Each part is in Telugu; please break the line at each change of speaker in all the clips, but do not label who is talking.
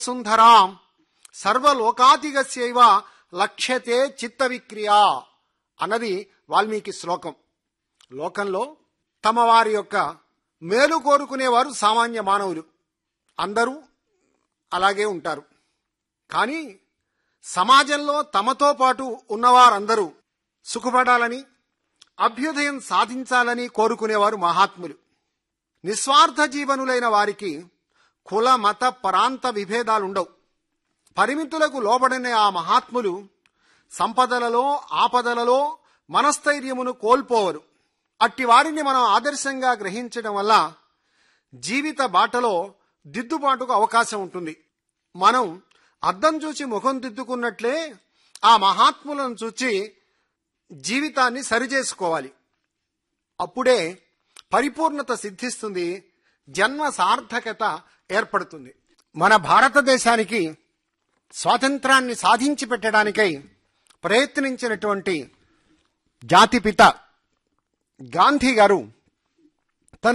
సుందరాం సర్వలోకాతిగస్యైవ లక్ష్యతే చిత్త విక్రియ అన్నది వాల్మీకి శ్లోకం లోకంలో తమ వారి యొక్క మేలు కోరుకునేవారు సామాన్య మానవులు అందరూ అలాగే ఉంటారు కానీ సమాజంలో తమతో పాటు ఉన్నవారందరూ సుఖపడాలని అభ్యుదయం సాధించాలని కోరుకునేవారు మహాత్ములు నిస్వార్థ జీవనులైన వారికి కుల మత పరాంత విభేదాలుండవు పరిమితులకు లోబడిన ఆ మహాత్ములు సంపదలలో ఆపదలలో మనస్థైర్యమును కోల్పోవరు అట్టి వారిని మనం ఆదర్శంగా గ్రహించడం వల్ల జీవిత బాటలో దిద్దుబాటుకు అవకాశం ఉంటుంది మనం అద్దం చూసి ముఖం దిద్దుకున్నట్లే ఆ మహాత్ములను చూచి జీవితాన్ని సరిచేసుకోవాలి అప్పుడే పరిపూర్ణత సిద్ధిస్తుంది జన్మ సార్థకత ఏర్పడుతుంది మన భారతదేశానికి స్వాతంత్రాన్ని సాధించి పెట్టడానికై ప్రయత్నించినటువంటి జాతిపిత గాంధీ గారు తన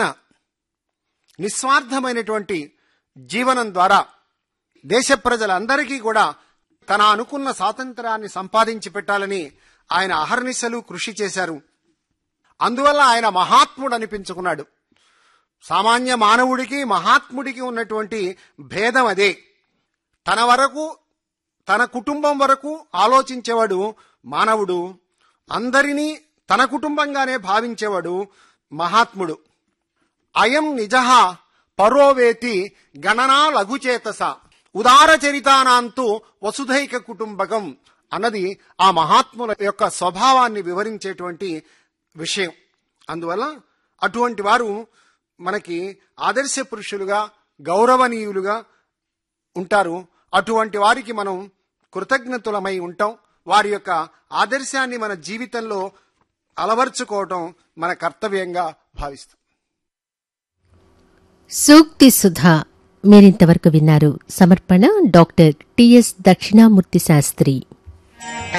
నిస్వార్థమైనటువంటి జీవనం ద్వారా దేశ ప్రజలందరికీ కూడా తన అనుకున్న స్వాతంత్రాన్ని సంపాదించి పెట్టాలని ఆయన అహర్నిశలు కృషి చేశారు అందువల్ల ఆయన మహాత్ముడు అనిపించుకున్నాడు సామాన్య మానవుడికి మహాత్ముడికి ఉన్నటువంటి భేదం అదే తన వరకు తన కుటుంబం వరకు ఆలోచించేవాడు మానవుడు అందరినీ తన కుటుంబంగానే భావించేవాడు మహాత్ముడు అయం నిజ పరోవేతి గణనా లఘుచేతస ఉదార చరితానాంతు వసుధైక కుటుంబకం అన్నది ఆ మహాత్ముల యొక్క స్వభావాన్ని వివరించేటువంటి విషయం అందువల్ల అటువంటి వారు మనకి ఆదర్శ పురుషులుగా గౌరవనీయులుగా ఉంటారు అటువంటి వారికి మనం కృతజ్ఞతులమై ఉంటాం వారి యొక్క ఆదర్శాన్ని మన జీవితంలో అలవర్చుకోవటం మన కర్తవ్యంగా భావిస్తాం
సూక్తి సుధా మీరింతవరకు విన్నారు సమర్పణ డాక్టర్ టిఎస్ దక్షిణామూర్తి శాస్త్రి